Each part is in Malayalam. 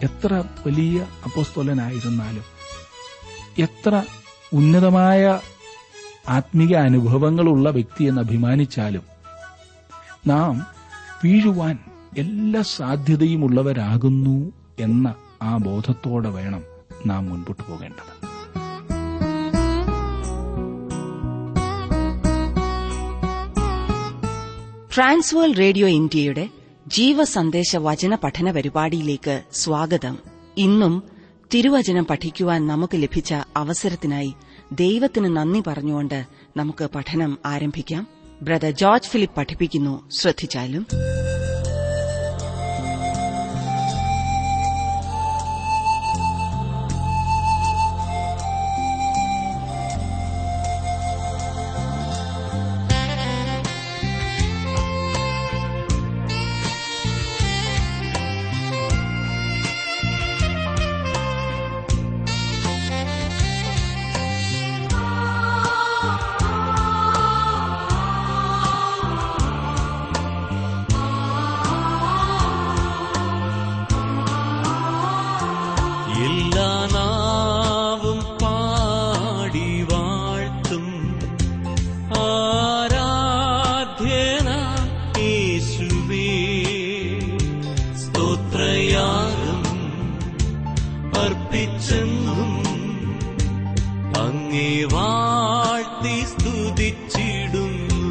എത്ര വലിയ അപ്പോസ്തോലനായിരുന്നാലും എത്ര ഉന്നതമായ ആത്മീക അനുഭവങ്ങളുള്ള വ്യക്തിയെന്ന് അഭിമാനിച്ചാലും നാം വീഴുവാൻ എല്ലാ സാധ്യതയുമുള്ളവരാകുന്നു എന്ന ആ ബോധത്തോടെ വേണം നാം മുൻപോട്ട് പോകേണ്ടത് ട്രാൻസ്വേൾ റേഡിയോ ഇന്ത്യയുടെ ജീവസന്ദേശ വചന പഠന പരിപാടിയിലേക്ക് സ്വാഗതം ഇന്നും തിരുവചനം പഠിക്കുവാൻ നമുക്ക് ലഭിച്ച അവസരത്തിനായി ദൈവത്തിന് നന്ദി പറഞ്ഞുകൊണ്ട് നമുക്ക് പഠനം ആരംഭിക്കാം ബ്രദർ ജോർജ് ഫിലിപ്പ് പഠിപ്പിക്കുന്നു ശ്രദ്ധിച്ചാലും എല്ലാ നാവും പാടി വാഴ്ത്തും ആരാധ്യന യേശുവേ സ്തോത്രയാഗം അർപ്പിച്ചെന്നും അങ്ങേ വാഴ്ത്തി സ്തുതിച്ചിടുന്നു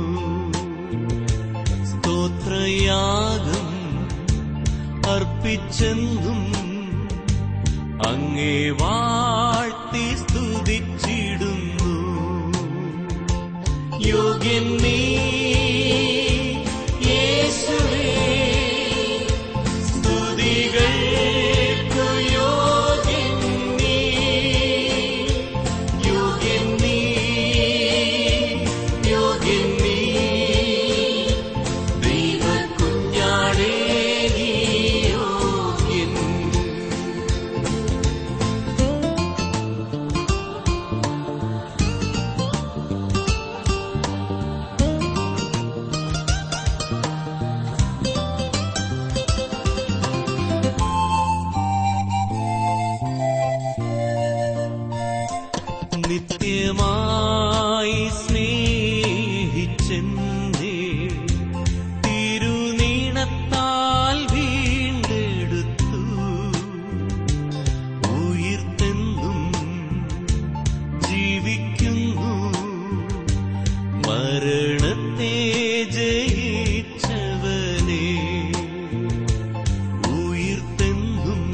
സ്തോത്രയാഗം അർപ്പിച്ചെന്നും അങ്ങേ വാഴ്ത്തി സ്തുതിച്ചിടുന്നു യോഗ്യൻ നീ യേശുവേ സ്തുതികൾക്കു യോഗ്യൻ നീ യോഗ്യൻ നീ യോഗ്യൻ നീ ദൈവക്കുഞ്ഞാടേ നീ യോഗ്യൻ നിത്യമായി സ്നേഹിച്ചെന്നേ തിരുനീണത്താൽ വീണ്ടെടുത്തു ഉയിർത്തെന്നും ജീവിക്കുന്നു മരണത്തെ ജയിച്ചവനെ ഉയിർത്തെന്നും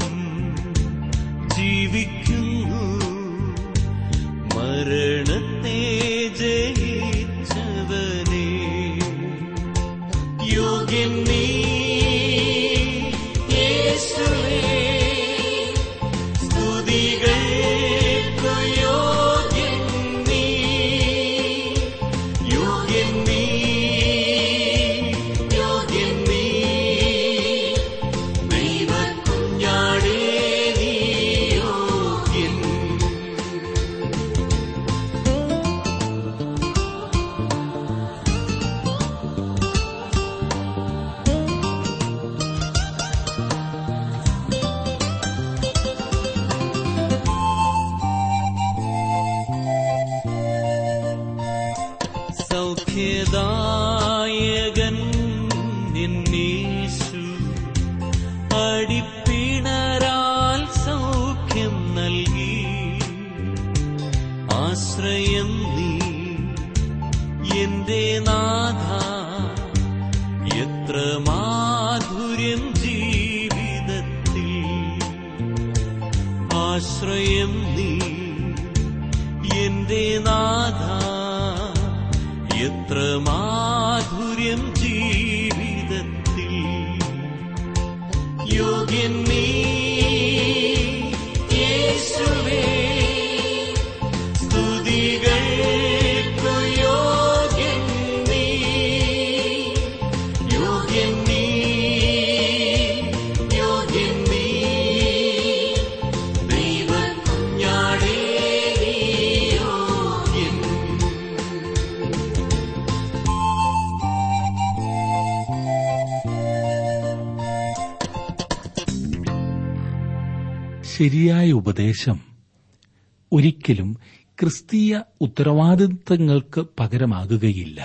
ജീവിക്കുന്നു മരണത്തെ ജയിച്ചവനെ യോഗ്യൻ നീ യേശുവേ സ്തുതികൾക്കു യോഗ്യൻ നീ യോഗ്യൻ നീ യോഗ്യൻ നീ ദൈവക്കുഞ്ഞാടേ നീ യോഗ്യൻ സൗഖ്യദായകൻ എന്നീശു അടിപ്പിണരാൽ സൗഖ്യം നൽകി ആശ്രയം നീ എന്റെ നാഥ എത്ര മാധുര്യം ജീവിതത്തിൽ ആശ്രയം നീ എന്റെ നാഥ എത്ര മാധുര്യം ജീവിതത്തിൽ യോഗ്യൻ നീ യേശുവേ സ്തുതികൾക്കു യോഗ്യൻ നീ യോഗ്യൻ നീ യോഗ്യൻ നീ ദൈവക്കുഞ്ഞാടേ നീ യോഗ്യൻ ശരിയായ ഉപദേശം ഒരിക്കലും ക്രിസ്തീയ ഉത്തരവാദിത്തങ്ങൾക്ക് പകരമാകുകയില്ല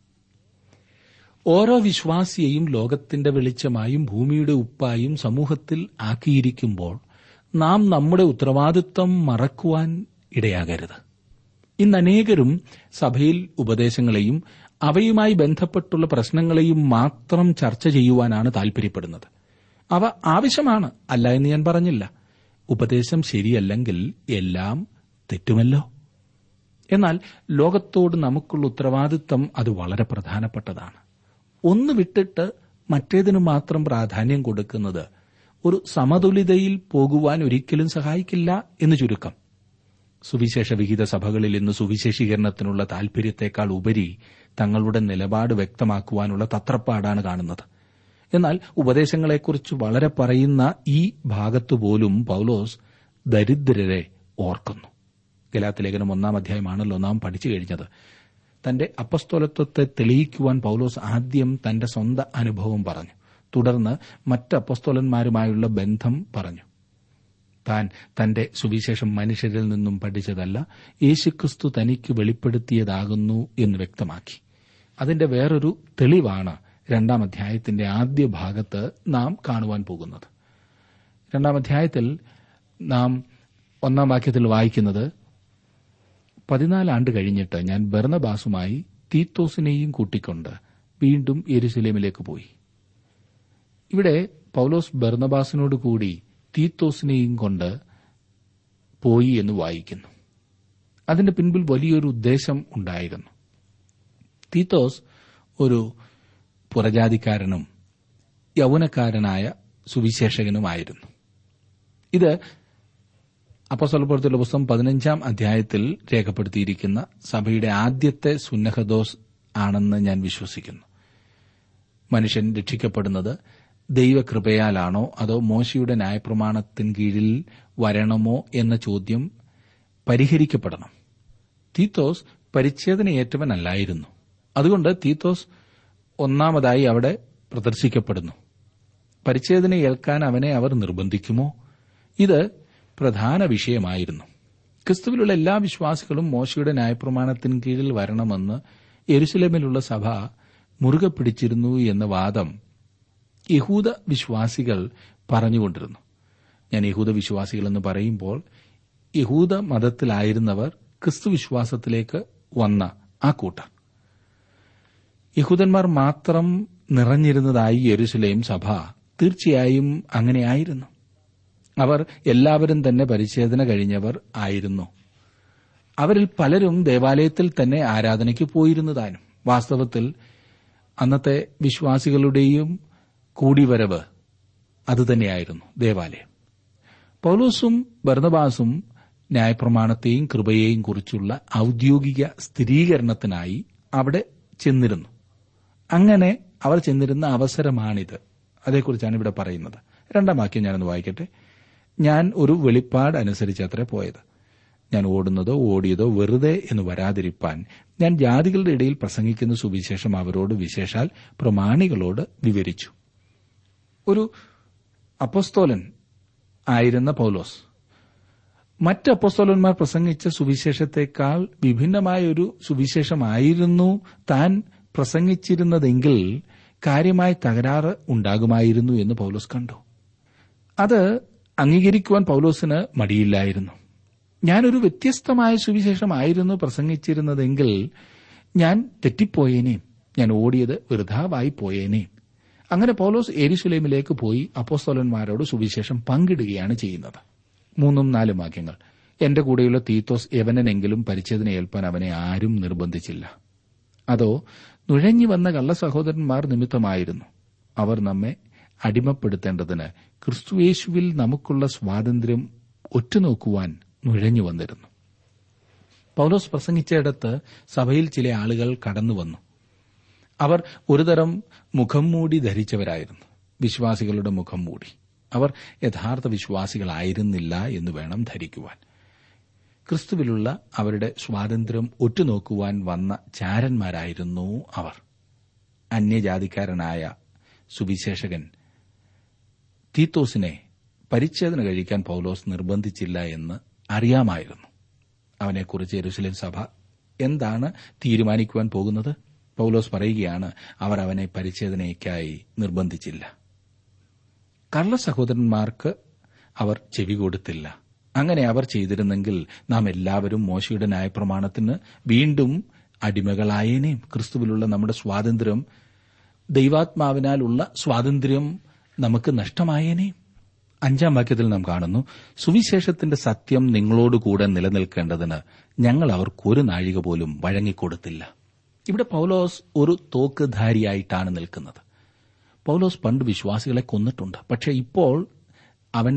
ഓരോ വിശ്വാസിയെയും ലോകത്തിന്റെ വെളിച്ചമായും ഭൂമിയുടെ ഉപ്പായും സമൂഹത്തിൽ ആക്കിയിരിക്കുമ്പോൾ നാം നമ്മുടെ ഉത്തരവാദിത്തം മറക്കുവാൻ ഇടയാകരുത് ഇന്ന് അനേകരും സഭയിൽ ഉപദേശങ്ങളെയും അവയുമായി ബന്ധപ്പെട്ടുള്ള പ്രശ്നങ്ങളെയും മാത്രം ചർച്ച ചെയ്യുവാനാണ് താൽപര്യപ്പെടുന്നത് അവ ആവശ്യമാണ് അല്ല എന്ന് ഞാൻ പറഞ്ഞില്ല ഉപദേശം ശരിയല്ലെങ്കിൽ എല്ലാം തെറ്റുമല്ലോ എന്നാൽ ലോകത്തോട് നമുക്കുള്ള ഉത്തരവാദിത്തം അത് വളരെ പ്രധാനപ്പെട്ടതാണ് ഒന്ന് വിട്ടിട്ട് മറ്റേതിനു മാത്രം പ്രാധാന്യം കൊടുക്കുന്നത് ഒരു സമതുലിതയിൽ പോകുവാൻ ഒരിക്കലും സഹായിക്കില്ല എന്ന് ചുരുക്കം സുവിശേഷ വിഹിത സഭകളിൽ ഇന്ന് സുവിശേഷീകരണത്തിനുള്ള താൽപര്യത്തെക്കാൾ ഉപരി തങ്ങളുടെ നിലപാട് വ്യക്തമാക്കുവാനുള്ള തത്രപ്പാടാണ് കാണുന്നത് എന്നാൽ ഉപദേശങ്ങളെക്കുറിച്ച് വളരെ പറയുന്ന ഈ ഭാഗത്തുപോലും പൌലോസ് ദരിദ്രരെ ഓർക്കുന്നു ഗലാത്തിലേഖനം ഒന്നാം അധ്യായമാണല്ലോ നാം പഠിച്ചു കഴിഞ്ഞത് തന്റെ അപ്പസ്തോലത്വത്തെ തെളിയിക്കുവാൻ പൌലോസ് ആദ്യം തന്റെ സ്വന്തം അനുഭവം പറഞ്ഞു തുടർന്ന് മറ്റ് അപ്പസ്തോലന്മാരുമായുള്ള ബന്ധം പറഞ്ഞു താൻ തന്റെ സുവിശേഷം മനുഷ്യരിൽ നിന്നും പഠിച്ചതല്ല യേശുക്രിസ്തു തനിക്ക് വെളിപ്പെടുത്തിയതാകുന്നു എന്ന് വ്യക്തമാക്കി അതിന്റെ വേറൊരു തെളിവാണ് രണ്ടാം അധ്യായത്തിന്റെ ആദ്യ ഭാഗത്ത് നാം കാണുവാൻ പോകുന്നത് രണ്ടാം അധ്യായത്തിൽ നാം ഒന്നാം വാക്യത്തിൽ വായിക്കുന്നത് പതിനാലാണ്ട് കഴിഞ്ഞിട്ട് ഞാൻ ബർണബാസുമായി തീത്തോസിനെയും കൂട്ടിക്കൊണ്ട് വീണ്ടും യെരുസലേമിലേക്ക് പോയി ഇവിടെ പൌലോസ് ബർണബാസിനോട് കൂടി തീത്തോസിനെയും കൊണ്ട് പോയി എന്ന് വായിക്കുന്നു അതിന്റെ പിൻപിൽ വലിയൊരു ഉദ്ദേശം ഉണ്ടായിരുന്നു തീത്തോസ് ഒരു പുറജാതിക്കാരനും യൗവനക്കാരനായ സുവിശേഷകനുമായിരുന്നു ഇത് അപ്പസ്വലപ്പുറത്തുള്ള പുസ്തകം പതിനഞ്ചാം അധ്യായത്തിൽ രേഖപ്പെടുത്തിയിരിക്കുന്ന സഭയുടെ ആദ്യത്തെ സുന്നഹദോസ് ആണെന്ന് ഞാൻ വിശ്വസിക്കുന്നു മനുഷ്യൻ രക്ഷിക്കപ്പെടുന്നത് ദൈവകൃപയാലാണോ അതോ മോശയുടെ ന്യായപ്രമാണത്തിന് കീഴിൽ വരണമോ എന്ന ചോദ്യം പരിഹരിക്കപ്പെടണം തീത്തോസ് പരിച്ഛേദനയേറ്റവനല്ലായിരുന്നു അതുകൊണ്ട് തീത്തോസ് ഒന്നാമതായി അവിടെ പ്രദർശിക്കപ്പെടുന്നു പരിച്ഛേദന ഏൽക്കാൻ അവനെ അവർ നിർബന്ധിക്കുമോ ഇത് പ്രധാന വിഷയമായിരുന്നു ക്രിസ്തുവിലുള്ള എല്ലാ വിശ്വാസികളും മോശയുടെ ന്യായപ്രമാണത്തിന് കീഴിൽ വരണമെന്ന് എരുസലേമിലുള്ള സഭ മുറുകെ പിടിച്ചിരുന്നു എന്ന വാദം യഹൂദ വിശ്വാസികൾ പറഞ്ഞുകൊണ്ടിരുന്നു ഞാൻ യഹൂദ വിശ്വാസികൾ എന്ന് പറയുമ്പോൾ യഹൂദ മതത്തിലായിരുന്നവർ ക്രിസ്തു വിശ്വാസത്തിലേക്ക് വന്ന ആ കൂട്ടർ യഹൂദന്മാർ മാത്രം നിറഞ്ഞിരുന്നതായി യെരുസലേം സഭ തീർച്ചയായും അങ്ങനെയായിരുന്നു അവർ എല്ലാവരും തന്നെ പരിച്ഛേദന കഴിഞ്ഞവർ ആയിരുന്നു അവരിൽ പലരും ദേവാലയത്തിൽ തന്നെ ആരാധനയ്ക്ക് പോയിരുന്നതാനും വാസ്തവത്തിൽ അന്നത്തെ വിശ്വാസികളുടെയും കൂടിവരവ് അതുതന്നെയായിരുന്നു ദേവാലയം പൌലോസും ബർണബാസും ന്യായപ്രമാണത്തെയും കൃപയെയും കുറിച്ചുള്ള ഔദ്യോഗിക സ്ഥിരീകരണത്തിനായി അവിടെ ചെന്നിരുന്നു അങ്ങനെ അവർ ചെന്നിരുന്ന അവസരമാണിത് അതേക്കുറിച്ചാണ് ഇവിടെ പറയുന്നത് രണ്ടാം വാക്യം ഞാനൊന്ന് വായിക്കട്ടെ ഞാൻ ഒരു വെളിപ്പാട് അനുസരിച്ചത്രേ പോയത് ഞാൻ ഓടുന്നതോ ഓടിയതോ വെറുതെ എന്ന് വരാതിരിപ്പാൻ ഞാൻ ജാതികളുടെ ഇടയിൽ പ്രസംഗിക്കുന്ന സുവിശേഷം അവരോട് വിശേഷാൽ പ്രമാണികളോട് വിവരിച്ചു ഒരു അപ്പസ്തോലൻ ആയിരുന്ന പൗലോസ് മറ്റ് അപ്പസ്തോലന്മാർ പ്രസംഗിച്ച സുവിശേഷത്തെക്കാൾ വിഭിന്നമായ ഒരു സുവിശേഷമായിരുന്നു താൻ പ്രസംഗിച്ചിരുന്നതെങ്കിൽ കാര്യമായ തകരാറ് ഉണ്ടാകുമായിരുന്നു എന്ന് പൗലോസ് കണ്ടു അത് അംഗീകരിക്കുവാൻ പൗലോസിന് മടിയില്ലായിരുന്നു ഞാനൊരു വ്യത്യസ്തമായ സുവിശേഷമായിരുന്നു പ്രസംഗിച്ചിരുന്നതെങ്കിൽ ഞാൻ തെറ്റിപ്പോയേനേയും ഞാൻ ഓടിയത് വൃഥാവായി പോയേനേയും അങ്ങനെ പൗലോസ് എരിശുലേമിലേക്ക് പോയി അപ്പോസ്തോലന്മാരോട് സുവിശേഷം പങ്കിടുകയാണ് ചെയ്യുന്നത് മൂന്നും നാലും വാക്യങ്ങൾ എന്റെ കൂടെയുള്ള തീത്തോസ് യവനെങ്കിലും പരിച്ഛേദന ഏൽപ്പാൻ അവനെ ആരും നിർബന്ധിച്ചില്ല അതോ നുഴഞ്ഞു വന്ന കള്ള സഹോദരന്മാർ നിമിത്തമായിരുന്നു അവർ നമ്മെ അടിമപ്പെടുത്തേണ്ടതിന് ക്രിസ്തുയേശുവിൽ നമുക്കുള്ള സ്വാതന്ത്ര്യം ഒറ്റുനോക്കുവാൻ നുഴഞ്ഞു വന്നിരുന്നു പൗലോസ് പ്രസംഗിച്ചിടത്ത് സഭയിൽ ചില ആളുകൾ കടന്നുവന്നു അവർ ഒരുതരം മുഖം മൂടി ധരിച്ചവരായിരുന്നു വിശ്വാസികളുടെ മുഖം മൂടി അവർ യഥാർത്ഥ വിശ്വാസികളായിരുന്നില്ല എന്ന് വേണം ധരിക്കുവാൻ ക്രിസ്തുവിലുള്ള അവരുടെ സ്വാതന്ത്ര്യം ഒറ്റുനോക്കുവാൻ വന്ന ചാരന്മാരായിരുന്നു അവർ അന്യജാതിക്കാരനായ സുവിശേഷകൻ തീത്തോസിനെ പരിച്ഛേദന കഴിക്കാൻ പൗലോസ് നിർബന്ധിച്ചില്ല എന്ന് അറിയാമായിരുന്നു അവനെക്കുറിച്ച് യെരുസലേം സഭ എന്താണ് തീരുമാനിക്കുവാൻ പോകുന്നത് പൗലോസ് പറയുകയാണ് അവർ അവനെ പരിച്ഛേദനയ്ക്കായി നിർബന്ധിച്ചില്ല കള്ള സഹോദരന്മാർക്ക് അവർ ചെവി കൊടുത്തില്ല അങ്ങനെ അവർ ചെയ്തിരുന്നെങ്കിൽ നാം എല്ലാവരും മോശയുടെ ന്യായപ്രമാണത്തിന് വീണ്ടും അടിമകളായേനേയും ക്രിസ്തുവിലുള്ള നമ്മുടെ സ്വാതന്ത്ര്യം ദൈവാത്മാവിനാലുള്ള സ്വാതന്ത്ര്യം നമുക്ക് നഷ്ടമായേനേയും അഞ്ചാം വാക്യത്തിൽ നാം കാണുന്നു സുവിശേഷത്തിന്റെ സത്യം നിങ്ങളോടുകൂടെ നിലനിൽക്കേണ്ടതിന് ഞങ്ങൾ അവർക്ക് ഒരു നാഴിക പോലും വഴങ്ങിക്കൊടുത്തില്ല ഇവിടെ പൗലോസ് ഒരു തോക്കുധാരിയായിട്ടാണ് നിൽക്കുന്നത് പൗലോസ് പണ്ട് വിശ്വാസികളെ കൊന്നിട്ടുണ്ട് പക്ഷേ ഇപ്പോൾ അവൻ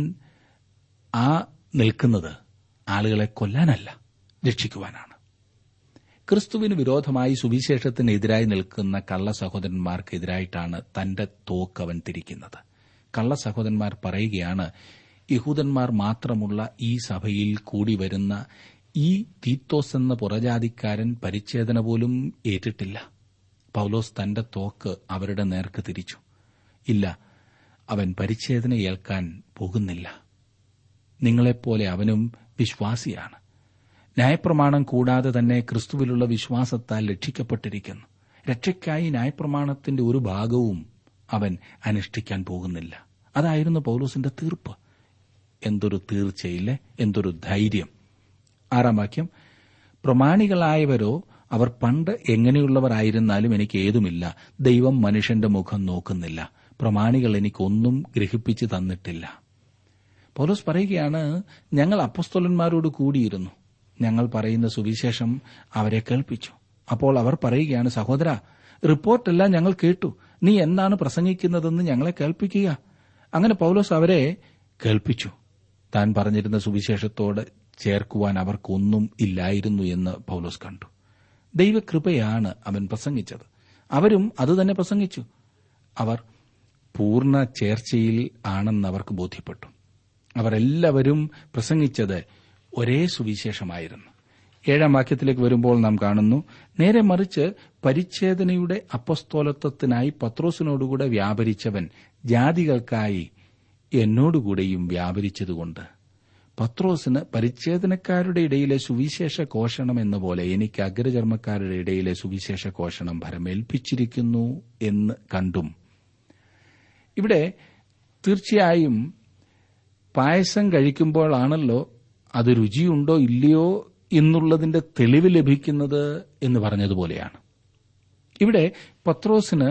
ആ നിൽക്കുന്നത് ആളുകളെ കൊല്ലാനല്ല രക്ഷിക്കുവാനാണ് ക്രിസ്തുവിന് വിരോധമായി സുവിശേഷത്തിനെതിരായി നിൽക്കുന്ന കള്ള സഹോദരന്മാർക്കെതിരായിട്ടാണ് തന്റെ തോക്ക് അവൻ തിരിക്കുന്നത് കള്ള സഹോദരന്മാർ പറയുകയാണ് യഹൂദന്മാർ മാത്രമുള്ള ഈ സഭയിൽ കൂടി വരുന്ന ഈ തീത്തോസ് എന്ന പുറജാതിക്കാരൻ പരിച്ഛേദന പോലും ഏറ്റിട്ടില്ല പൗലോസ് തന്റെ തോക്ക് അവരുടെ നേർക്ക് തിരിച്ചു ഇല്ല അവൻ പരിച്ഛേദന ഏൽക്കാൻ പോകുന്നില്ല നിങ്ങളെപ്പോലെ അവനും വിശ്വാസിയാണ് ന്യായപ്രമാണം കൂടാതെ തന്നെ ക്രിസ്തുവിലുള്ള വിശ്വാസത്താൽ രക്ഷിക്കപ്പെട്ടിരിക്കുന്നു രക്ഷയ്ക്കായി ന്യായപ്രമാണത്തിന്റെ ഒരു ഭാഗവും അവൻ അനുഷ്ഠിക്കാൻ പോകുന്നില്ല അതായിരുന്നു പൗലോസിന്റെ തീർപ്പ് എന്തൊരു തീർച്ചയില്ലേ എന്തൊരു ധൈര്യം ആറാം വാക്യം പ്രമാണികളായവരോ അവർ പണ്ട് എങ്ങനെയുള്ളവരായിരുന്നാലും എനിക്ക് ഏതുമില്ല ദൈവം മനുഷ്യന്റെ മുഖം നോക്കുന്നില്ല പ്രമാണികൾ എനിക്കൊന്നും ഗ്രഹിപ്പിച്ചു തന്നിട്ടില്ല പൗലോസ് പറയുകയാണ് ഞങ്ങൾ അപ്പസ്തോലന്മാരോട് കൂടിയിരുന്നു ഞങ്ങൾ പറയുന്ന സുവിശേഷം അവരെ കേൾപ്പിച്ചു അപ്പോൾ അവർ പറയുകയാണ് സഹോദര റിപ്പോർട്ടെല്ലാം ഞങ്ങൾ കേട്ടു നീ എന്താണ് പ്രസംഗിക്കുന്നതെന്ന് ഞങ്ങളെ കേൾപ്പിക്കുക അങ്ങനെ പൗലോസ് അവരെ കേൾപ്പിച്ചു താൻ പറഞ്ഞിരുന്ന സുവിശേഷത്തോട് ചേർക്കുവാൻ അവർക്കൊന്നും ഇല്ലായിരുന്നു എന്ന് പൗലോസ് കണ്ടു ദൈവകൃപയാണ് അവൻ പ്രസംഗിച്ചത് അവരും അതുതന്നെ പ്രസംഗിച്ചു അവർ പൂർണ്ണ ചേർച്ചയിൽ ആണെന്ന് അവർക്ക് ബോധ്യപ്പെട്ടു അവർ എല്ലാവരും പ്രസംഗിച്ചത് ഒരേ സുവിശേഷമായിരുന്നു ഏഴാം വാക്യത്തിലേക്ക് വരുമ്പോൾ നാം കാണുന്നു നേരെ മറിച്ച് പരിച്ഛേദനയുടെ അപ്പസ്തോലത്വത്തിനായി പത്രോസിനോടുകൂടെ വ്യാപരിച്ചവൻ ജാതികൾക്കായി എന്നോടുകൂടെയും വ്യാപരിച്ചതുകൊണ്ട് പത്രോസിന് പരിച്ഛേദനക്കാരുടെ ഇടയിലെ സുവിശേഷ കോഷണം എന്ന പോലെ എനിക്ക് അഗ്രചർമ്മക്കാരുടെ ഇടയിലെ സുവിശേഷ കോഷണം ഭരമേൽപ്പിച്ചിരിക്കുന്നു എന്ന് കണ്ടും ഇവിടെ തീർച്ചയായും പായസം കഴിക്കുമ്പോഴാണല്ലോ അത് രുചിയുണ്ടോ ഇല്ലയോ എന്നുള്ളതിന്റെ തെളിവ് ലഭിക്കുന്നത് എന്ന് പറഞ്ഞതുപോലെയാണ് ഇവിടെ പത്രോസിന്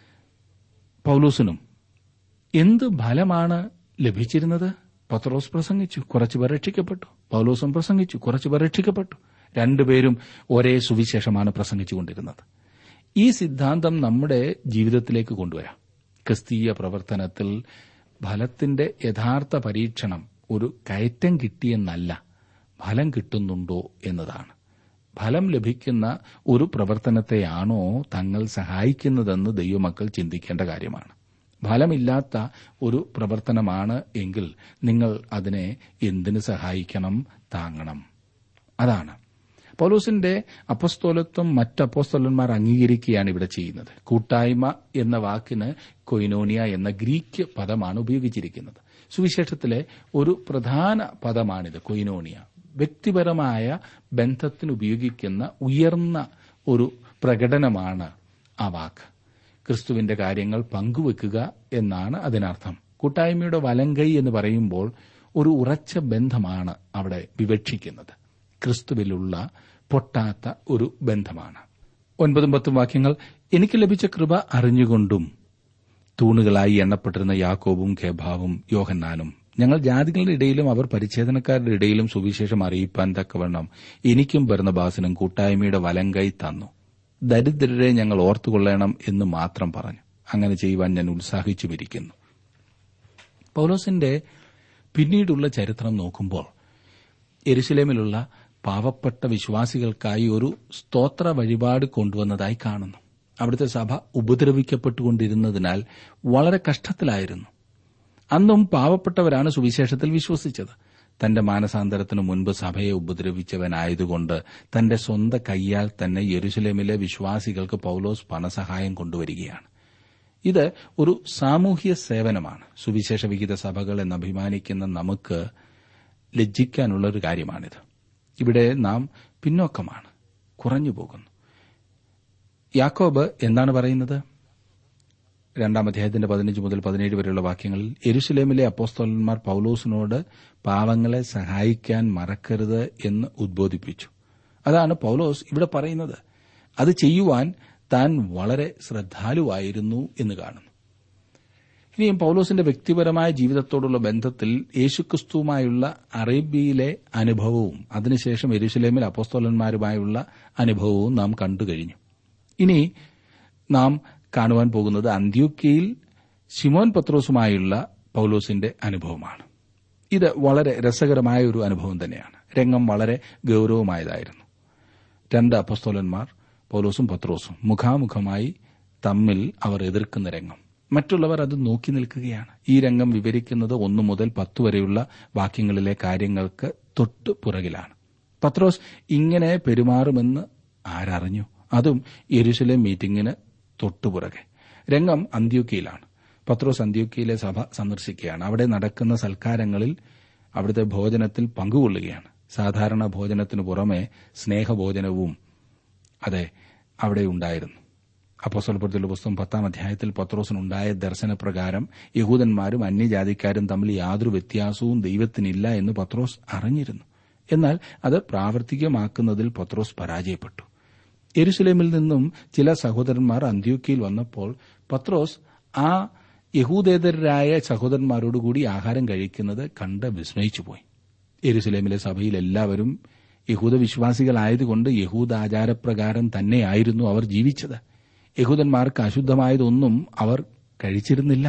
പൗലൂസിനും എന്ത് ഫലമാണ് ലഭിച്ചിരുന്നത് പത്രോസ് പ്രസംഗിച്ചു കുറച്ചുപേർ രക്ഷിക്കപ്പെട്ടു പൗലോസും പ്രസംഗിച്ചു കുറച്ചുപേർ രക്ഷിക്കപ്പെട്ടു രണ്ടുപേരും ഒരേ സുവിശേഷമാണ് പ്രസംഗിച്ചുകൊണ്ടിരുന്നത് ഈ സിദ്ധാന്തം നമ്മുടെ ജീവിതത്തിലേക്ക് കൊണ്ടുവരാം ക്രിസ്തീയ പ്രവർത്തനത്തിൽ ഫലത്തിന്റെ യഥാർത്ഥ പരീക്ഷണം ഒരു കയറ്റം കിട്ടിയെന്നല്ല ഫലം കിട്ടുന്നുണ്ടോ എന്നതാണ് ഫലം ലഭിക്കുന്ന ഒരു പ്രവർത്തനത്തെയാണോ തങ്ങൾ സഹായിക്കുന്നതെന്ന് ദൈവമക്കൾ ചിന്തിക്കേണ്ട കാര്യമാണ് ഫലമില്ലാത്ത ഒരു പ്രവർത്തനമാണ് എങ്കിൽ നിങ്ങൾ അതിനെ എന്തിനു സഹായിക്കണം താങ്ങണം അതാണ് പൗലോസിന്റെ അപ്പസ്തോലത്വം മറ്റ് അപ്പോസ്തോലന്മാർ അംഗീകരിക്കുകയാണ് ഇവിടെ ചെയ്യുന്നത് കൂട്ടായ്മ എന്ന വാക്കിന് കൊയിനോനിയ എന്ന ഗ്രീക്ക് പദമാണ് ഉപയോഗിച്ചിരിക്കുന്നത് സുവിശേഷത്തിലെ ഒരു പ്രധാന പദമാണിത് കൊയിനോണിയ വ്യക്തിപരമായ ബന്ധത്തിന് ഉപയോഗിക്കുന്ന ഉയർന്ന ഒരു പ്രകടനമാണ് ആ വാക്ക് ക്രിസ്തുവിന്റെ കാര്യങ്ങൾ പങ്കുവെക്കുക എന്നാണ് അതിനർത്ഥം കൂട്ടായ്മയുടെ വലങ്കൈ എന്ന് പറയുമ്പോൾ ഒരു ഉറച്ച ബന്ധമാണ് അവിടെ വിവക്ഷിക്കുന്നത് ക്രിസ്തുവിലുള്ള പൊട്ടാത്ത ഒരു ബന്ധമാണ് ഒൻപതും പത്തും വാക്യങ്ങൾ എനിക്ക് ലഭിച്ച കൃപ അറിഞ്ഞുകൊണ്ടും തൂണുകളായി എണ്ണപ്പെട്ടിരുന്ന യാക്കോബും ഖേഭാവും യോഹന്നാനും ഞങ്ങൾ ജാതികളുടെ ഇടയിലും അവർ പരിച്ഛേദനക്കാരുടെ ഇടയിലും സുവിശേഷം അറിയിപ്പാൻ തക്കവണ്ണം എനിക്കും ഭരണബാസിനും കൂട്ടായ്മയുടെ വലങ്കൈ തന്നു ദരിദ്രരെ ഞങ്ങൾ ഓർത്തുകൊള്ളണം എന്ന് മാത്രം പറഞ്ഞു അങ്ങനെ ചെയ്യുവാൻ ഞാൻ ഉത്സാഹിച്ചുമിരിക്കുന്നു പൗലോസിന്റെ പിന്നീടുള്ള ചരിത്രം നോക്കുമ്പോൾ എരുസലേമിലുള്ള പാവപ്പെട്ട വിശ്വാസികൾക്കായി ഒരു സ്തോത്ര വഴിപാട് കൊണ്ടുവന്നതായി കാണുന്നു അവിടുത്തെ സഭ ഉപദ്രവിക്കപ്പെട്ടുകൊണ്ടിരുന്നതിനാൽ വളരെ കഷ്ടത്തിലായിരുന്നു അന്നും പാവപ്പെട്ടവരാണ് സുവിശേഷത്തിൽ വിശ്വസിച്ചത് തന്റെ മാനസാന്തരത്തിനു മുൻപ് സഭയെ ഉപദ്രവിച്ചവനായതുകൊണ്ട് തന്റെ സ്വന്തം കൈയാൽ തന്നെ യെരുസലേമിലെ വിശ്വാസികൾക്ക് പൌലോസ് പണസഹായം കൊണ്ടുവരികയാണ് ഇത് ഒരു സാമൂഹ്യ സേവനമാണ് സുവിശേഷ വിഹിത സഭകൾ എന്ന് അഭിമാനിക്കുന്ന നമുക്ക് ലജ്ജിക്കാനുള്ള ഒരു കാര്യമാണിത് ഇവിടെ നാം പിന്നോക്കമാണ് കുറഞ്ഞു പോകുന്നു യാക്കോബ് എന്താണ് പറയുന്നത് രണ്ടാം അധ്യായത്തിന്റെ പതിനഞ്ച് മുതൽ പതിനേഴ് വരെയുള്ള വാക്യങ്ങളിൽ എരുസലേമിലെ അപ്പോസ്തോലന്മാർ പൌലോസിനോട് പാവങ്ങളെ സഹായിക്കാൻ മറക്കരുത് എന്ന് ഉദ്ബോധിപ്പിച്ചു അതാണ് പൌലോസ് ഇവിടെ പറയുന്നത് അത് ചെയ്യുവാൻ താൻ വളരെ ശ്രദ്ധാലുവായിരുന്നു എന്ന് കാണുന്നു ഇനിയും പൌലോസിന്റെ വ്യക്തിപരമായ ജീവിതത്തോടുള്ള ബന്ധത്തിൽ യേശുക്രിസ്തുവുമായുള്ള അറേബ്യയിലെ അനുഭവവും അതിനുശേഷം എരുസലേമിൽ അപ്പോസ്തോലന്മാരുമായുള്ള അനുഭവവും നാം കണ്ടു കഴിഞ്ഞു ഇനി നാം കാണുവാൻ പോകുന്നത് അന്ത്യോക്കയിൽ ശിമോൻ പത്രോസുമായുള്ള പൌലോസിന്റെ അനുഭവമാണ് ഇത് വളരെ രസകരമായ ഒരു അനുഭവം തന്നെയാണ് രംഗം വളരെ ഗൌരവമായതായിരുന്നു രണ്ട് അപ്പസ്തോലന്മാർ പൌലോസും പത്രോസും മുഖാമുഖമായി തമ്മിൽ അവർ എതിർക്കുന്ന രംഗം മറ്റുള്ളവർ അത് നോക്കി നിൽക്കുകയാണ് ഈ രംഗം വിവരിക്കുന്നത് ഒന്നു മുതൽ പത്ത് വരെയുള്ള വാക്യങ്ങളിലെ കാര്യങ്ങൾക്ക് തൊട്ടു പുറകിലാണ് പത്രോസ് ഇങ്ങനെ പെരുമാറുമെന്ന് ആരറിഞ്ഞു അതും യെരുശലേം മീറ്റിംഗിന് തൊട്ടുപുറകെ രംഗം അന്ത്യോക്കയിലാണ് പത്രോസ് അന്ത്യോക്കയിലെ സഭ സന്ദർശിക്കുകയാണ് അവിടെ നടക്കുന്ന സൽക്കാരങ്ങളിൽ അവിടുത്തെ ഭോജനത്തിൽ പങ്കുകൊള്ളുകയാണ് സാധാരണ ഭോജനത്തിനു പുറമെ സ്നേഹഭോജനവും അതെ അവിടെ ഉണ്ടായിരുന്നു അപ്പോസ്വലപ്പെടുത്തിയുള്ള പുസ്തകം പത്താം അധ്യായത്തിൽ പത്രോസിനുണ്ടായ ദർശനപ്രകാരം യഹൂദന്മാരും അന്യജാതിക്കാരും തമ്മിൽ യാതൊരു വ്യത്യാസവും ദൈവത്തിനില്ല എന്ന് പത്രോസ് അറിഞ്ഞിരുന്നു എന്നാൽ അത് പ്രാവർത്തികമാക്കുന്നതിൽ പത്രോസ് പരാജയപ്പെട്ടു യെരുസലേമിൽ നിന്നും ചില സഹോദരന്മാർ അന്ത്യോക്കയിൽ വന്നപ്പോൾ പത്രോസ് ആ യഹൂദേതരായ സഹോദരന്മാരോടുകൂടി ആഹാരം കഴിക്കുന്നത് കണ്ട് വിസ്മയിച്ചുപോയി യെരുസലേമിലെ സഭയിൽ എല്ലാവരും യഹൂദ വിശ്വാസികളായതുകൊണ്ട് യഹൂദ ആചാരപ്രകാരം തന്നെയായിരുന്നു അവർ ജീവിച്ചത് യഹൂദന്മാർക്ക് അശുദ്ധമായതൊന്നും അവർ കഴിച്ചിരുന്നില്ല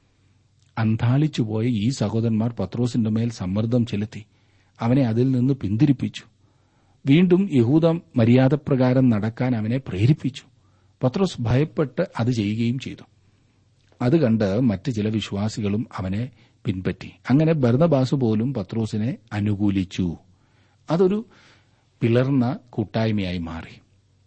അന്താളിച്ചുപോയ ഈ സഹോദരന്മാർ പത്രോസിന്റെ മേൽ സമ്മർദ്ദം ചെലുത്തി അവനെ അതിൽ നിന്ന് പിന്തിരിപ്പിച്ചു വീണ്ടും യഹൂദ മര്യാദപ്രകാരം നടക്കാൻ അവനെ പ്രേരിപ്പിച്ചു പത്രോസ് ഭയപ്പെട്ട് അത് ചെയ്യുകയും ചെയ്തു അത് കണ്ട് മറ്റ് ചില വിശ്വാസികളും അവനെ പിൻപറ്റി അങ്ങനെ ഭരണബാസ് പോലും പത്രോസിനെ അനുകൂലിച്ചു അതൊരു പിളർന്ന കൂട്ടായ്മയായി മാറി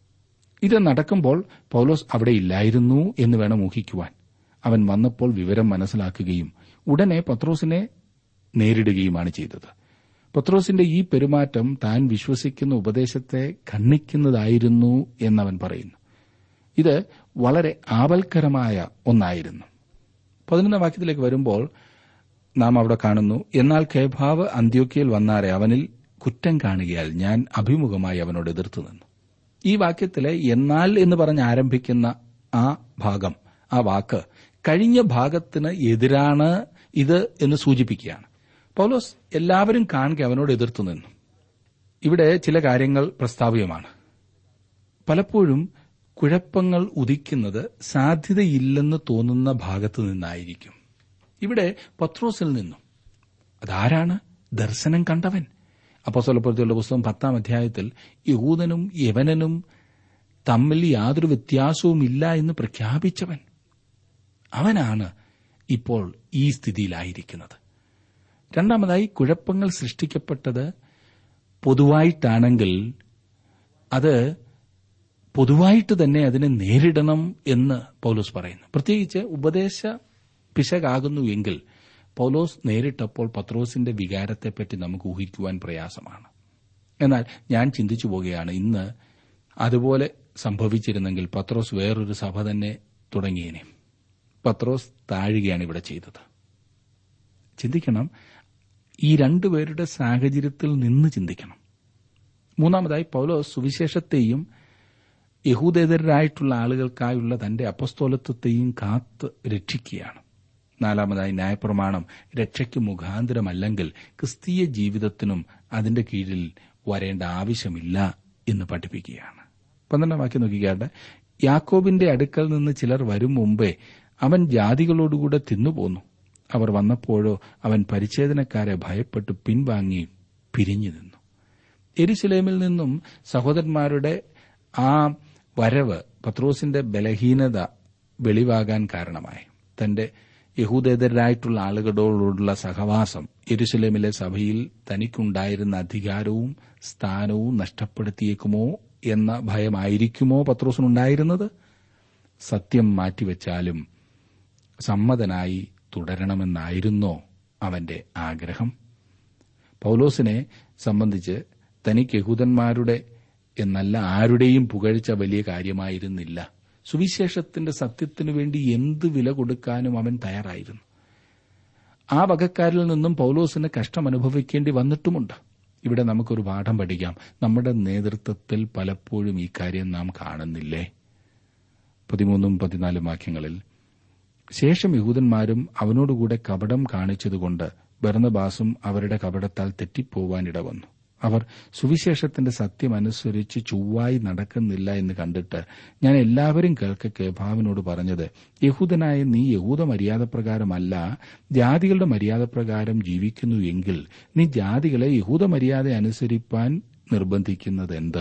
ഇത് നടക്കുമ്പോൾ പൌലോസ് അവിടെ ഇല്ലായിരുന്നു എന്ന് വേണം ഊഹിക്കുവാൻ അവൻ വന്നപ്പോൾ വിവരം മനസ്സിലാക്കുകയും ഉടനെ പത്രോസിനെ നേരിടുകയുമാണ് ചെയ്തത് പത്രോസിന്റെ ഈ പെരുമാറ്റം താൻ വിശ്വസിക്കുന്ന ഉപദേശത്തെ ഖണ്ഡിക്കുന്നതായിരുന്നു എന്നവൻ പറയുന്നു ഇത് വളരെ ആപൽക്കരമായ ഒന്നായിരുന്നു പതിനൊന്നാം വാക്യത്തിലേക്ക് വരുമ്പോൾ നാം അവിടെ കാണുന്നു എന്നാൽ കേഭാവ് അന്ത്യോക്കയിൽ വന്നാറെ അവനിൽ കുറ്റം കാണുകയാൽ ഞാൻ അഭിമുഖമായി അവനോട് എതിർത്തു നിന്നു ഈ വാക്യത്തിലെ എന്നാൽ എന്ന് പറഞ്ഞ് ആരംഭിക്കുന്ന ആ ഭാഗം ആ വാക്ക് കഴിഞ്ഞ ഭാഗത്തിന് എതിരാണ് ഇത് എന്ന് സൂചിപ്പിക്കുകയാണ് പൗലോസ് എല്ലാവരും കാണുക അവനോട് എതിർത്തു നിന്നു ഇവിടെ ചില കാര്യങ്ങൾ പ്രസ്താവ്യമാണ് പലപ്പോഴും കുഴപ്പങ്ങൾ ഉദിക്കുന്നത് സാധ്യതയില്ലെന്ന് തോന്നുന്ന ഭാഗത്തു നിന്നായിരിക്കും ഇവിടെ പത്രോസിൽ നിന്നും അതാരാണ് ദർശനം കണ്ടവൻ അപ്പോസ്വലപ്പുറത്തിയുള്ള പുസ്തകം പത്താം അധ്യായത്തിൽ യഹൂദനും യവനനും തമ്മിൽ യാതൊരു വ്യത്യാസവും ഇല്ല എന്ന് പ്രഖ്യാപിച്ചവൻ അവനാണ് ഇപ്പോൾ ഈ സ്ഥിതിയിലായിരിക്കുന്നത് രണ്ടാമതായി കുഴപ്പങ്ങൾ സൃഷ്ടിക്കപ്പെട്ടത് പൊതുവായിട്ടാണെങ്കിൽ അത് പൊതുവായിട്ട് തന്നെ അതിനെ നേരിടണം എന്ന് പൗലോസ് പറയുന്നു പ്രത്യേകിച്ച് ഉപദേശ പിശകാകുന്നു എങ്കിൽ പൗലോസ് നേരിട്ടപ്പോൾ പത്രോസിന്റെ വികാരത്തെപ്പറ്റി നമുക്ക് ഊഹിക്കുവാൻ പ്രയാസമാണ് എന്നാൽ ഞാൻ ചിന്തിച്ചു പോകുകയാണ് ഇന്ന് അതുപോലെ സംഭവിച്ചിരുന്നെങ്കിൽ പത്രോസ് വേറൊരു സഭ തന്നെ തുടങ്ങിയേനെ പത്രോസ് താഴുകയാണ് ഇവിടെ ചെയ്തത് ചിന്തിക്കണം ഈ രണ്ടുപേരുടെ സാഹചര്യത്തിൽ നിന്ന് ചിന്തിക്കണം മൂന്നാമതായി പൗലോസ് സുവിശേഷത്തെയും യഹൂദേതരായിട്ടുള്ള ആളുകൾക്കായുള്ള തന്റെ അപസ്തോലത്വത്തെയും കാത്ത് രക്ഷിക്കുകയാണ് നാലാമതായി ന്യായപ്രമാണം രക്ഷയ്ക്ക് മുഖാന്തരമല്ലെങ്കിൽ ക്രിസ്തീയ ജീവിതത്തിനും അതിന്റെ കീഴിൽ വരേണ്ട ആവശ്യമില്ല എന്ന് പഠിപ്പിക്കുകയാണ് പന്ത്രണ്ടാം വാക്യം നോക്കിക്കാട്ടെ യാക്കോബിന്റെ അടുക്കൽ നിന്ന് ചിലർ വരും മുമ്പേ അവൻ ജാതികളോടുകൂടെ തിന്നുപോന്നു അവർ വന്നപ്പോഴോ അവൻ പരിച്ഛേദനക്കാരെ ഭയപ്പെട്ട് പിൻവാങ്ങി പിരിഞ്ഞു നിന്നു എരിശിലേമിൽ നിന്നും സഹോദരന്മാരുടെ ആ വരവ് പത്രോസിന്റെ ബലഹീനത വെളിവാകാൻ കാരണമായി തന്റെ യഹൂദേതരായിട്ടുള്ള ആളുകളോടുള്ള സഹവാസം യെരുസലേമിലെ സഭയിൽ തനിക്കുണ്ടായിരുന്ന അധികാരവും സ്ഥാനവും നഷ്ടപ്പെടുത്തിയേക്കുമോ എന്ന ഭയമായിരിക്കുമോ പത്രോസിനുണ്ടായിരുന്നത് സത്യം മാറ്റിവെച്ചാലും സമ്മതനായി തുടരണമെന്നായിരുന്നോ അവന്റെ ആഗ്രഹം പൗലോസിനെ സംബന്ധിച്ച് തനിക്ക് യഹൂദന്മാരുടെ എന്നല്ല ആരുടെയും പുകഴ്ച വലിയ കാര്യമായിരുന്നില്ല സുവിശേഷത്തിന്റെ സത്യത്തിനു വേണ്ടി എന്ത് വില കൊടുക്കാനും അവൻ തയ്യാറായിരുന്നു ആ വകക്കാരിൽ നിന്നും പൗലോസിന് കഷ്ടം അനുഭവിക്കേണ്ടി വന്നിട്ടുമുണ്ട് ഇവിടെ നമുക്കൊരു പാഠം പഠിക്കാം നമ്മുടെ നേതൃത്വത്തിൽ പലപ്പോഴും ഈ കാര്യം നാം കാണുന്നില്ലേ പതിമൂന്നും പതിനാലും വാക്യങ്ങളിൽ ശേഷം യഹൂദന്മാരും അവനോടുകൂടെ കപടം കാണിച്ചതുകൊണ്ട് ബർന്നബാസും അവരുടെ കപടത്താൽ തെറ്റിപ്പോവാൻ ഇടവന്നു അവർ സുവിശേഷത്തിന്റെ സത്യം അനുസരിച്ച് ചൊവ്വായി നടക്കുന്നില്ല എന്ന് കണ്ടിട്ട് ഞാൻ എല്ലാവരും കേൾക്കെ കേഭാവിനോട് പറഞ്ഞത് യഹൂദനായ നീ യഹൂദ മര്യാദപ്രകാരമല്ല ജാതികളുടെ മര്യാദപ്രകാരം ജീവിക്കുന്നു എങ്കിൽ നീ ജാതികളെ യഹൂദ മര്യാദ അനുസരിപ്പാൻ നിർബന്ധിക്കുന്നത് എന്ത്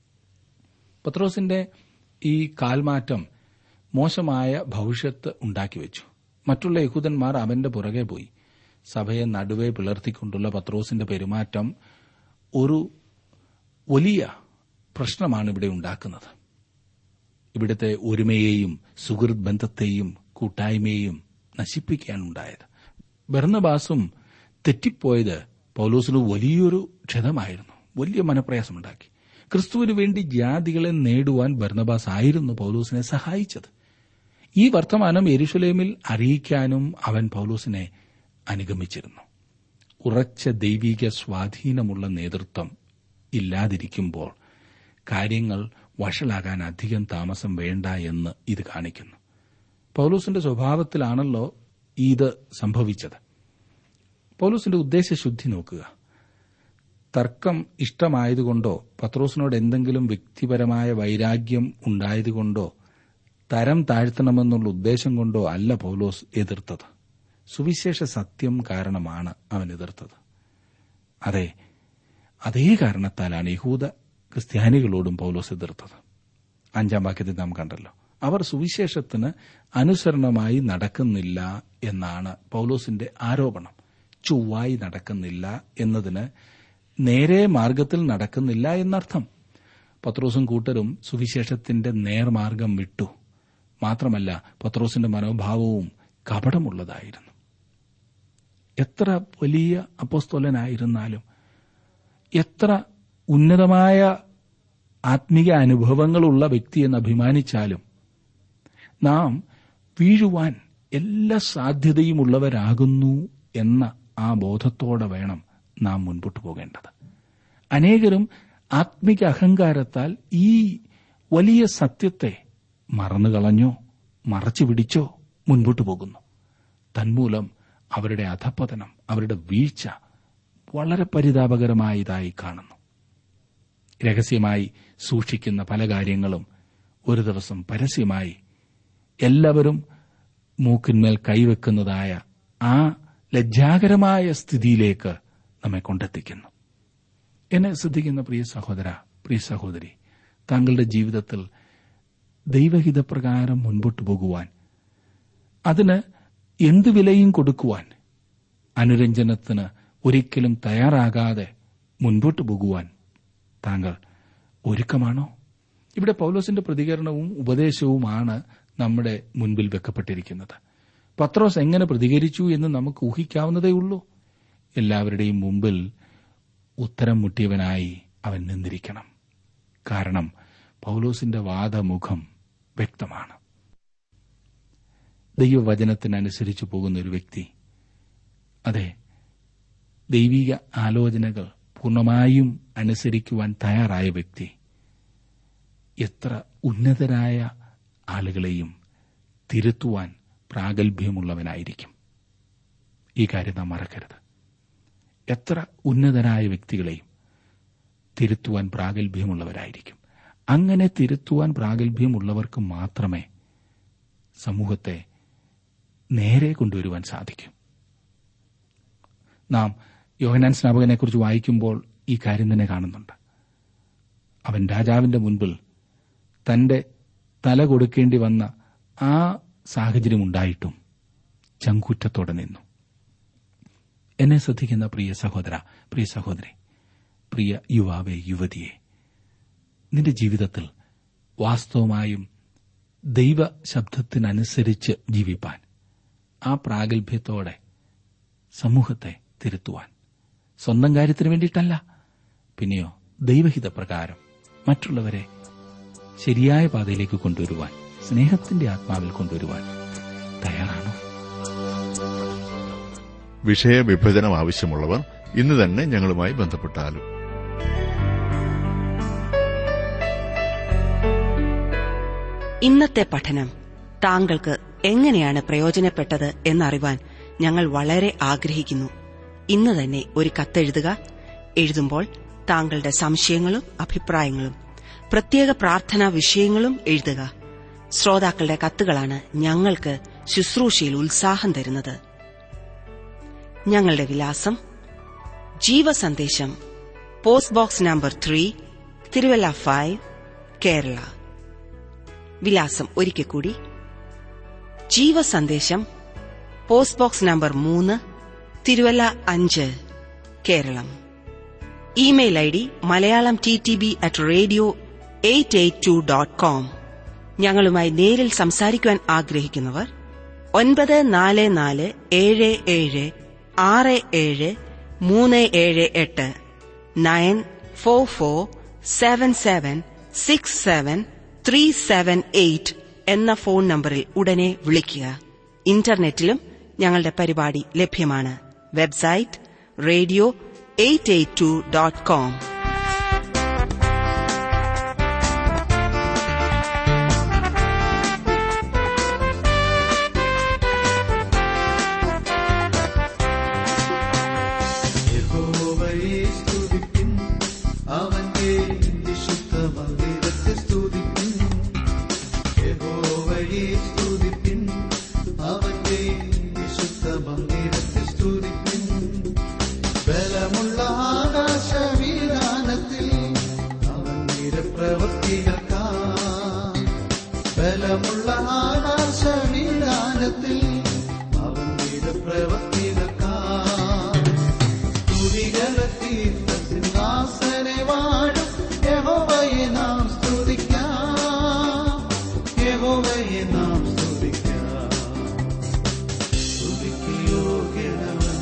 പത്രോസിന്റെ ഈ കാൽമാറ്റം മോശമായ ഭവിഷ്യത്ത് ഉണ്ടാക്കിവെച്ചു മറ്റുള്ള യഹൂദന്മാർ അവന്റെ പുറകെ പോയി സഭയെ നടുവെ പിളർത്തിക്കൊണ്ടുള്ള പത്രോസിന്റെ പെരുമാറ്റം ഒരു വലിയ പ്രശ്നമാണ് ഇവിടെ ഉണ്ടാക്കുന്നത് ഇവിടുത്തെ ഒരുമയെയും സുഹൃത് ബന്ധത്തെയും കൂട്ടായ്മയെയും നശിപ്പിക്കാനുണ്ടായത് ബർണബാസും തെറ്റിപ്പോയത് പൗലോസിന് വലിയൊരു ക്ഷതമായിരുന്നു വലിയ മനപ്രയാസമുണ്ടാക്കി ക്രിസ്തുവിന് വേണ്ടി ജാതികളെ നേടുവാൻ ബർണബാസ് ആയിരുന്നു പൗലോസിനെ സഹായിച്ചത് ഈ വർത്തമാനം യെരുഷലേമിൽ അറിയിക്കാനും അവൻ പൗലോസിനെ അനുഗമിച്ചിരുന്നു ഉറച്ച ദൈവിക സ്വാധീനമുള്ള നേതൃത്വം ഇല്ലാതിരിക്കുമ്പോൾ കാര്യങ്ങൾ വഷളാകാൻ അധികം താമസം വേണ്ട എന്ന് ഇത് കാണിക്കുന്നു പൗലൂസിന്റെ സ്വഭാവത്തിലാണല്ലോ ഇത് സംഭവിച്ചത് പൗലൂസിന്റെ ഉദ്ദേശശുദ്ധി നോക്കുക തർക്കം ഇഷ്ടമായതുകൊണ്ടോ പത്രോസിനോട് എന്തെങ്കിലും വ്യക്തിപരമായ വൈരാഗ്യം ഉണ്ടായതുകൊണ്ടോ തരം താഴ്ത്തണമെന്നുള്ള ഉദ്ദേശം കൊണ്ടോ അല്ല പൗലോസ് എതിർത്തത് സുവിശേഷ സത്യം കാരണമാണ് അവൻ എതിർത്തത് അതെ അതേ കാരണത്താലാണ് യഹൂദ ക്രിസ്ത്യാനികളോടും പൗലോസ് എതിർത്തത് അഞ്ചാം വാക്യത്തിൽ നാം കണ്ടല്ലോ അവർ സുവിശേഷത്തിന് അനുസരണമായി നടക്കുന്നില്ല എന്നാണ് പൗലോസിന്റെ ആരോപണം ചൊവ്വായി നടക്കുന്നില്ല എന്നതിന് നേരെ മാർഗത്തിൽ നടക്കുന്നില്ല എന്നർത്ഥം പത്രോസും കൂട്ടരും സുവിശേഷത്തിന്റെ നേർമാർഗം വിട്ടു മാത്രമല്ല പത്രോസിന്റെ മനോഭാവവും കപടമുള്ളതായിരുന്നു എത്ര വലിയ അപ്പോസ്തോലനായിരുന്നാലും എത്ര ഉന്നതമായ ആത്മീയ അനുഭവങ്ങളുള്ള വ്യക്തിയെന്ന് അഭിമാനിച്ചാലും നാം വീഴുവാൻ എല്ലാ സാധ്യതയുമുള്ളവരാകുന്നു എന്ന ആ ബോധത്തോടെ വേണം നാം മുൻപോട്ട് പോകേണ്ടത് അനേകരും ആത്മിക അഹങ്കാരത്താൽ ഈ വലിയ സത്യത്തെ മറന്നുകളഞ്ഞോ മറച്ചു പിടിച്ചോ മുൻപോട്ട് പോകുന്നു തന്മൂലം അവരുടെ അധപ്പതനം അവരുടെ വീഴ്ച വളരെ പരിതാപകരമായതായി കാണുന്നു രഹസ്യമായി സൂക്ഷിക്കുന്ന പല കാര്യങ്ങളും ഒരു ദിവസം പരസ്യമായി എല്ലാവരും മൂക്കിന്മേൽ കൈവെക്കുന്നതായ ആ ലജ്ജാകരമായ സ്ഥിതിയിലേക്ക് നമ്മെ കൊണ്ടെത്തിക്കുന്നു എന്നെ ശ്രദ്ധിക്കുന്ന പ്രിയ സഹോദര പ്രിയ സഹോദരി താങ്കളുടെ ജീവിതത്തിൽ ദൈവഹിതപ്രകാരം മുൻപോട്ട് പോകുവാൻ അതിന് എന്ത് വിലയും കൊടുക്കുവാൻ അനുരഞ്ജനത്തിന് ഒരിക്കലും തയ്യാറാകാതെ മുൻപോട്ട് പോകുവാൻ താങ്കൾ ഒരുക്കമാണോ ഇവിടെ പൗലോസിന്റെ പ്രതികരണവും ഉപദേശവുമാണ് നമ്മുടെ മുൻപിൽ വെക്കപ്പെട്ടിരിക്കുന്നത് പത്രോസ് എങ്ങനെ പ്രതികരിച്ചു എന്ന് നമുക്ക് ഊഹിക്കാവുന്നതേ ഉള്ളൂ എല്ലാവരുടെയും മുമ്പിൽ ഉത്തരം മുട്ടിയവനായി അവൻ നിന്നിരിക്കണം കാരണം പൗലോസിന്റെ വാദമുഖം വ്യക്തമാണ് ദൈവവചനത്തിനനുസരിച്ച് പോകുന്ന ഒരു വ്യക്തി അതെ ദൈവിക ആലോചനകൾ പൂർണ്ണമായും അനുസരിക്കുവാൻ തയ്യാറായ വ്യക്തി എത്ര ഉന്നതരായ ആളുകളെയും തിരുത്തുവാൻ പ്രാഗൽഭ്യമുള്ളവനായിരിക്കും ഈ കാര്യം നാം മറക്കരുത് എത്ര ഉന്നതരായ വ്യക്തികളെയും തിരുത്തുവാൻ പ്രാഗൽഭ്യമുള്ളവരായിരിക്കും അങ്ങനെ തിരുത്തുവാൻ പ്രാഗൽഭ്യമുള്ളവർക്ക് മാത്രമേ സമൂഹത്തെ നേരെ കൊണ്ടുവരുവാൻ സാധിക്കും നാം യോഹനാൻ സ്നാപകനെക്കുറിച്ച് വായിക്കുമ്പോൾ ഈ കാര്യം തന്നെ കാണുന്നുണ്ട് അവൻ രാജാവിന്റെ മുൻപിൽ തന്റെ തല കൊടുക്കേണ്ടി വന്ന ആ സാഹചര്യം ഉണ്ടായിട്ടും ചങ്കൂറ്റത്തോടെ നിന്നു എന്നെ ശ്രദ്ധിക്കുന്ന പ്രിയ സഹോദര പ്രിയ സഹോദരി പ്രിയ യുവാവെ യുവതിയെ നിന്റെ ജീവിതത്തിൽ വാസ്തവമായും ദൈവ ശബ്ദത്തിനനുസരിച്ച് ജീവിപ്പാൻ ആ പ്രാഗൽഭ്യത്തോടെ സമൂഹത്തെ തിരുത്തുവാൻ സ്വന്തം കാര്യത്തിന് വേണ്ടിയിട്ടല്ല പിന്നെയോ ദൈവഹിത പ്രകാരം മറ്റുള്ളവരെ ശരിയായ പാതയിലേക്ക് കൊണ്ടുവരുവാൻ സ്നേഹത്തിന്റെ ആത്മാവിൽ കൊണ്ടുവരുവാൻ തയ്യാറാണോ വിഷയവിഭജനം ആവശ്യമുള്ളവർ ഇന്ന് തന്നെ ഞങ്ങളുമായി ബന്ധപ്പെട്ടാലും ഇന്നത്തെ പഠനം താങ്കൾക്ക് എങ്ങനെയാണ് പ്രയോജനപ്പെട്ടത് എന്നറിവാൻ ഞങ്ങൾ വളരെ ആഗ്രഹിക്കുന്നു ഇന്ന് തന്നെ ഒരു കത്തെഴുതുക എഴുതുമ്പോൾ താങ്കളുടെ സംശയങ്ങളും അഭിപ്രായങ്ങളും പ്രത്യേക പ്രാർത്ഥനാ വിഷയങ്ങളും എഴുതുക ശ്രോതാക്കളുടെ കത്തുകളാണ് ഞങ്ങൾക്ക് ശുശ്രൂഷയിൽ ഉത്സാഹം തരുന്നത് ഞങ്ങളുടെ വിലാസം ജീവസന്ദേശം post box number three Thiruvalla five Kerala വിലാസം ഒരിക്കൽ കൂടി ജീവസന്ദേശം പോസ്റ്റ് ബോക്സ് നമ്പർ മൂന്ന് തിരുവല്ല അഞ്ച് Keralam email I D Malayalam T T B at radio eight eight two dot com ഞങ്ങളുമായി നേരിൽ സംസാരിക്കുവാൻ ആഗ്രഹിക്കുന്നവർ ഒൻപത് നാല് നാല് ഏഴ് ഏഴ് ആറ് ഏഴ് മൂന്ന് ഏഴ് എട്ട് nine four four seven seven six seven three seven eight എന്ന ഫോൺ നമ്പറിൽ ഉടനെ വിളിക്കുക ഇന്റർനെറ്റിലും ഞങ്ങളുടെ പരിപാടി ലഭ്യമാണ് website radio eight eight two dot com യഹോവയെ സ്തുതിപ്പിൻ അവന്റെ വിശുദ്ധ മന്ദിരത്തെ സ്തുതിപ്പിൻ യഹോവയെ സ്തുതിപ്പിൻ അവന്റെ വിശുദ്ധ മന്ദിരത്തെ സ്തുതിപ്പിൻ ബലമുള്ള ആകാശവിധാനത്തിൽ അവൻ നിരപ്രവർത്തികൾക്കാ ബലമുള്ള ആകാശവിധാനത്തിൽ അവൻ നിരപ്രവർത്തികൾക്കാ തുതികളത്തീർത്ത സിംഹാസനെ വാഴും യഹോവയെ നാം സ്തുതിക്കാം യഹോവയെ നാം സ്തുതിക്കാം സ്തുതിക്ക് യോഗ്യനവൻ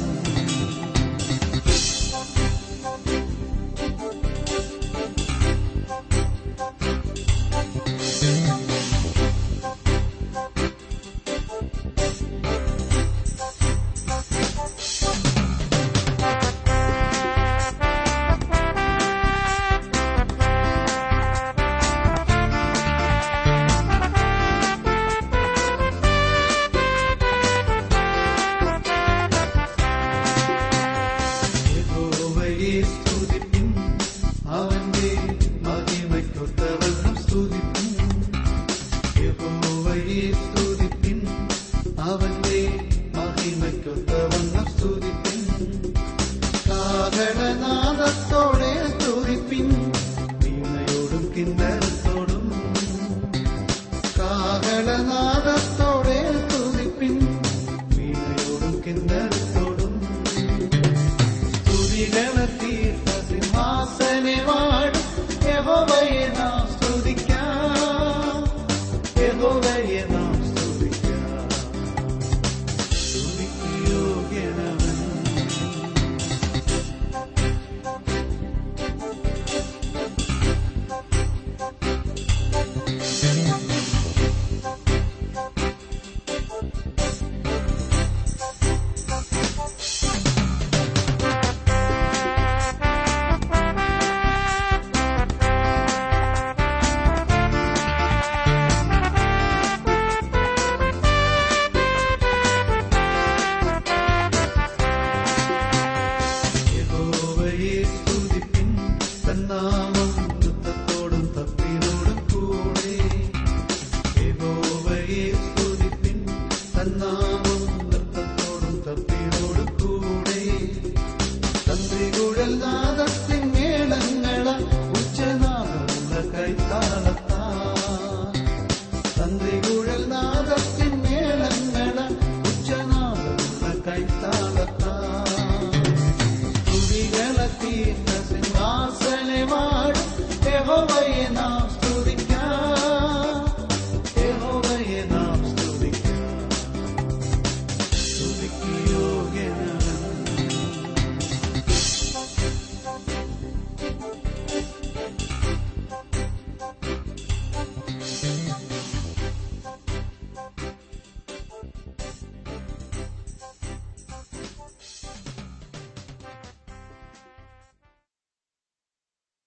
യഹോവയെ സ്തുതിപ്പിൻ അവന്റെ മഹിമയ്ക്കൊത്തവണ്ണം സ്തുതിപ്പിൻ യഹോവയെ സ്തുതിപ്പിൻ അവന്റെ